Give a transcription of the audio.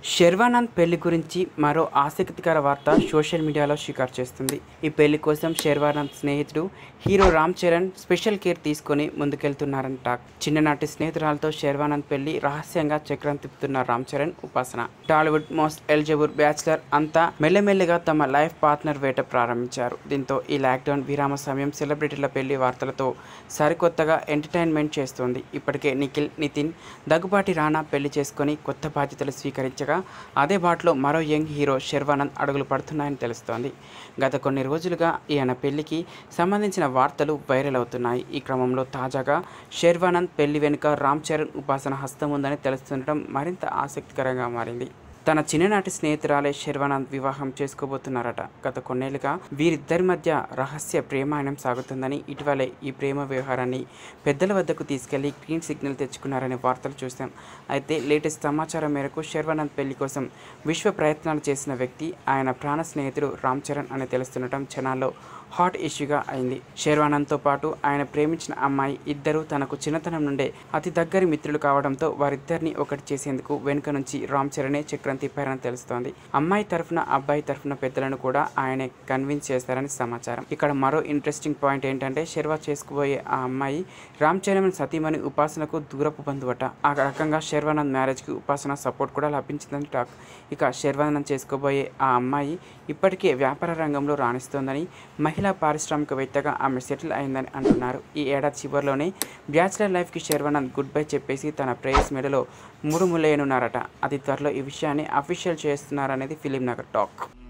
శర్వానంద్ పెళ్లి గురించి మరో ఆసక్తికర వార్త సోషల్ మీడియాలో షికారు చేస్తుంది ఈ పెళ్లి కోసం శర్వానంద్ స్నేహితుడు hero Ram Charan special care తీసుకొని ముందుకెళ్తున్నారంట చిన్ననాటి స్నేహితురాలతో శర్వానంద్ పెళ్లి రహస్యంగా చక్రం తిప్పుతున్న రామ్ చరణ్ ఉపాసన టాలీవుడ్ మోస్ట్ ఎలిజిబుల్ బ్యాచులర్ అంతా మెల్లమెల్లగా తమ లైఫ్ పార్ట్నర్ వేట ప్రారంభించారు దీంతో ఈ లాక్డౌన్ విరామ సమయం సెలబ్రిటీల పెళ్లి వార్తలతో సరికొత్తగా ఎంటర్టైన్మెంట్ చేస్తోంది ఇప్పటికే నిఖిల్ నితిన్ దగ్గుబాటి రాణా పెళ్లి చేసుకొని కొత్త బాధ్యతలు స్వీకరించగా అదే బాటలో మరో యంగ్ హీరో శర్వానంద్ అడుగులు పడుతున్నాయని తెలుస్తోంది గత కొన్ని రోజులుగా ఈయన పెళ్లికి సంబంధించిన వార్తలు వైరల్ అవుతున్నాయి ఈ క్రమంలో తాజాగా శర్వానంద్ పెళ్లి వెనుక రామ్ చరణ్ ఉపాసన హస్తం ఉందని తెలుస్తుండటం మరింత ఆసక్తికరంగా మారింది తన చిన్ననాటి స్నేహితురాలే శర్వానంద్ వివాహం చేసుకోబోతున్నారట గత కొన్నేళ్లుగా వీరిద్దరి మధ్య రహస్య ప్రేమాయణం సాగుతుందని ఇటీవలే ఈ ప్రేమ వ్యవహారాన్ని పెద్దల వద్దకు తీసుకెళ్లి గ్రీన్ సిగ్నల్ తెచ్చుకున్నారనే వార్తలు చూశాం అయితే లేటెస్ట్ సమాచారం మేరకు శర్వానంద్ పెళ్లి కోసం విశ్వ ప్రయత్నాలు చేసిన వ్యక్తి ఆయన ప్రాణ స్నేహితుడు రామ్ చరణ్ అని తెలుస్తుండటం క్షణాల్లో హాట్ ఇష్యూగా అయింది శర్వానంద్తో పాటు ఆయన ప్రేమించిన అమ్మాయి ఇద్దరు తనకు చిన్నతనం నుండే అతి దగ్గరి మిత్రులు కావడంతో వారిద్దరిని ఒకటి చేసేందుకు వెనుక నుంచి రామ్ చరణే చక్రం తిప్పారని తెలుస్తోంది అమ్మాయి తరఫున అబ్బాయి తరఫున పెద్దలను కూడా ఆయనే కన్విన్స్ చేస్తారని సమాచారం ఇక్కడ మరో ఇంట్రెస్టింగ్ పాయింట్ ఏంటంటే శర్వా చేసుకుపోయే ఆ అమ్మాయి రామ్ చరణ్ సతీమణి ఉపాసనకు దూరపు బంధువట ఆ రకంగా శర్వానంద్ మ్యారేజ్కి ఉపాసన సపోర్ట్ కూడా లభించిందని టాక్ ఇక శర్వానంద్ చేసుకోబోయే ఆ అమ్మాయి ఇప్పటికే వ్యాపార రంగంలో రాణిస్తోందని మహిళా పారిశ్రామికవేత్తగా ఆమె సెటిల్ అయిందని అంటున్నారు ఈ ఏడాది చివరిలోనే బ్యాచిలర్ లైఫ్కి శర్వానంద్ గుడ్ బై చెప్పేసి తన ప్రేయస్ మెడలో మూడు ముళ్ళేయనున్నారట అతి త్వరలో ఈ విషయాన్ని అఫీషియల్ చేస్తున్నారనేది ఫిలిం నగర్ టాక్